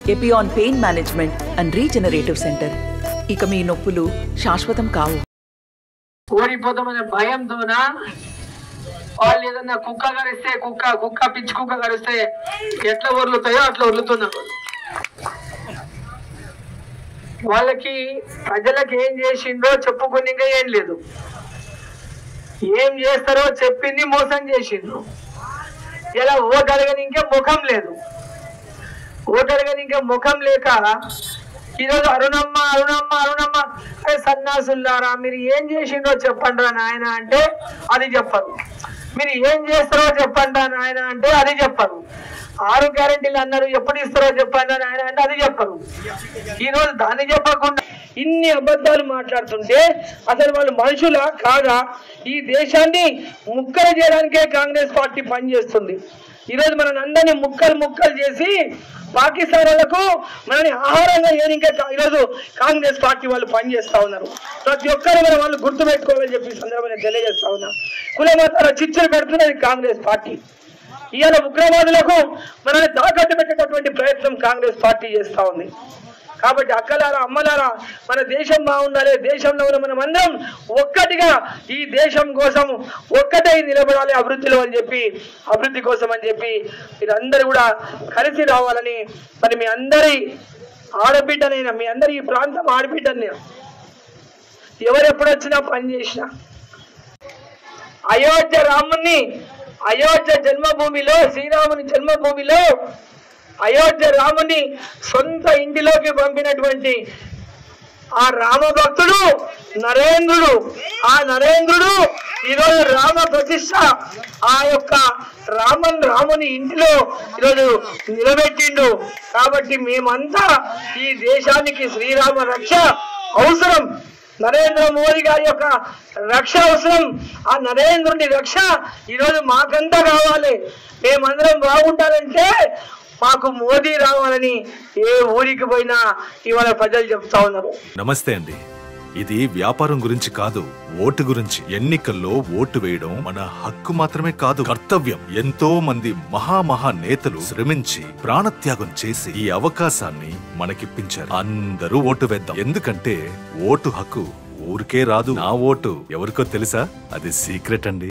Epione pain management and regenerative centre ఇక మీ నొప్పులు శాశ్వతం కావు ఓడిపోతామనే భయంతోనా వాళ్ళు ఏదన్నా కుక్క కరిస్తే కుక్క కుక్క పిచ్చి కుక్క కరిస్తే ఎట్లా ఒర్లుతాయో అట్లా ఒర్లుతున్నారు వాళ్ళకి ప్రజలకు ఏం చేసిందో చెప్పుకుని ఇంకా ఏం లేదు ఏం చేస్తారో చెప్పింది మోసం చేసిండ్రు ఇలా ఓటు అడగనికే ముఖం లేదు ఓటు అడగనికే ముఖం లేక ఈరోజు అరుణమ్మ అరుణమ్మ అరుణమ్మ అరే సన్నాసుల్లారా మీరు ఏం చేసిండో చెప్పండి రా నాయన అంటే అది చెప్పరు మీరు ఏం చేస్తారో చెప్పండి రా నాయన అంటే అది చెప్పరు ఆరు గ్యారెంటీలు అన్నారు ఎప్పుడు ఇస్తారో చెప్పండి రా నాయన అంటే అది చెప్పరు ఈ రోజు దాన్ని చెప్పకుండా ఇన్ని అబద్ధాలు మాట్లాడుతుంటే అసలు వాళ్ళు మనుషులా కాదా ఈ దేశాన్ని ముక్కలు చేయడానికే కాంగ్రెస్ పార్టీ పనిచేస్తుంది ఈరోజు మన అందరినీ ముక్కలు ముక్కలు చేసి పాకిస్తాన్ వాళ్ళకు మనని ఆహారంగా ఏనికే ఈరోజు కాంగ్రెస్ పార్టీ వాళ్ళు పనిచేస్తా ఉన్నారు ప్రతి ఒక్కరు మన వాళ్ళు గుర్తు పెట్టుకోవాలని చెప్పి ఈ సందర్భంగా తెలియజేస్తా ఉన్నా కుల మతాల చిచ్చులు పెడుతున్నది కాంగ్రెస్ పార్టీ ఇవాళ ఉగ్రవాదులకు మనల్ని తాకట్టు పెట్టేటటువంటి ప్రయత్నం కాంగ్రెస్ పార్టీ చేస్తా ఉంది కాబట్టి అక్కలారా అమ్మలారా మన దేశం బాగుండాలి దేశంలో ఉన్న మనం అందరం ఒక్కటిగా ఈ దేశం కోసం ఒక్కటై నిలబడాలి అభివృద్ధిలో అని చెప్పి అభివృద్ధి కోసం అని చెప్పి మీరందరూ కూడా కలిసి రావాలని మరి మీ అందరి ఆడబిడ్డనైనా మీ అందరి ఈ ప్రాంతం ఆడబిడ్డని నేను ఎవరు ఎప్పుడు వచ్చినా పని చేసినా అయోధ్య రాముని అయోధ్య జన్మభూమిలో శ్రీరాముని జన్మభూమిలో అయోధ్య రాముని సొంత ఇంటిలోకి పంపినటువంటి ఆ రామ భక్తుడు నరేంద్రుడు ఆ నరేంద్రుడు ఈరోజు రామ ప్రతిష్ట ఆ యొక్క రామన్ రాముని ఇంటిలో ఈరోజు నిలబెట్టిండు కాబట్టి మేమంతా ఈ దేశానికి శ్రీరామ రక్ష అవసరం నరేంద్ర మోదీ గారి యొక్క రక్ష అవసరం ఆ నరేంద్రుని రక్ష ఈరోజు మాకంతా కావాలి మేమందరం బాగుంటారంటే మాకు మోదీ రావాలని ఏ ఊరికి పోయినా ఇవాళ ప్రజలు చెప్తా ఉన్నారు నమస్తే అండి ఇది వ్యాపారం గురించి కాదు ఓటు గురించి ఎన్నికల్లో ఓటు వేయడం మన హక్కు మాత్రమే కాదు కర్తవ్యం ఎంతో మంది మహామహా నేతలు శ్రమించి ప్రాణత్యాగం చేసి ఈ అవకాశాన్ని మనకిప్పించారు అందరూ ఓటు వేద్దాం ఎందుకంటే ఓటు హక్కు ఊరికే రాదు నా ఓటు ఎవరికో తెలుసా అది సీక్రెట్ అండి